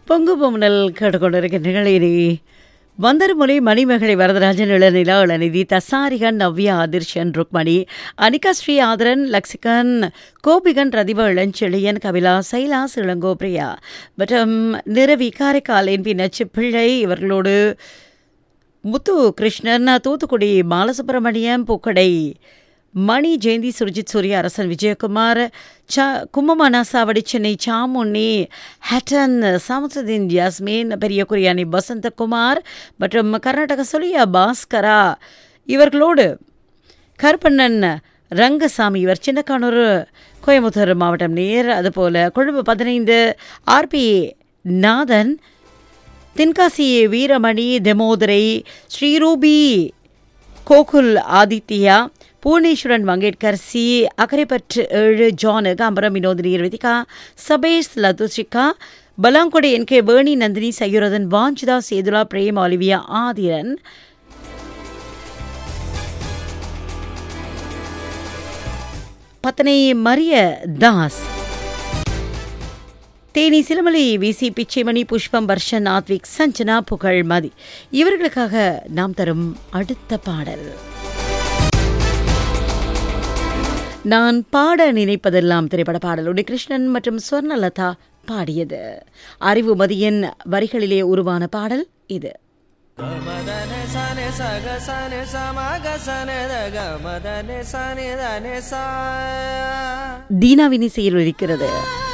பொங்கு பொம்னல் கேட்டுக்கொண்டிருக்கின்றீர்கள் இனி வந்தர்மொழி மணிமகளை வரதராஜன் இளநிலா இளநிதி தசாரிகன் நவ்யா ஆதிர்ஷன் ருக்மணி அனிகா ஸ்ரீ ஆதரன் லக்ஸிகன் கோபிகன் ரதிப இளஞ்செழியன் கபிலா சைலாஸ் இளங்கோ பிரியா மற்றும் நிரவி காரைக்காலின் பின்னச்சு பிள்ளை இவர்களோடு முத்து கிருஷ்ணன் தூத்துக்குடி பாலசுப்ரமணியம் பூக்கடை மணி ஜெயந்தி சுர்ஜித் சூர்யா அரசன் விஜயகுமார் ச கும்பமானா சாவடி சென்னை சாமுண்ணி ஹட்டன் சமுத்துதீன் யாஸ்மின் பெரிய குரியானி வசந்தகுமார் மற்றும் கர்நாடக சொலியா பாஸ்கரா இவர்களோடு கருப்பண்ணன் ரங்கசாமி இவர் சின்னக்கானூர் கோயம்புத்தூர் மாவட்டம் நேர் அதுபோல கொழும்பு பதினைந்து ஆர்பி நாதன் தென்காசி வீரமணி தெமோதரை ஸ்ரீரூபி கோகுல் ஆதித்யா பூர்ணேஸ்வரன் மங்கேட்கர் சி அக்கரைப்பற்று ஏழு ஜான் காம்பரம் Vinodhini Ritika Sabesh Lathushika Balangudi N K Veni Nandhini Sayurathan Vanjitha Sethula Prem Olivia Aathiran Pathanai Maria Das Theni Silamalai V C Pichaimani Pushpam Varshan Advik Sanjana புகழ் மதி இவர்களுக்காக நாம் தரும் அடுத்த பாடல் நான் பாட நினைப்பதெல்லாம் திரைப்பட பாடல் உடைய கிருஷ்ணன் மற்றும் ஸ்வர்ணலதா பாடியது அறிவு மதியின் வரிகளிலே உருவான பாடல் இது மதனே சனே சக சனே சமக சனே தக மதனே சனே தனே சா தீனாவின் இசையில் இருக்கிறது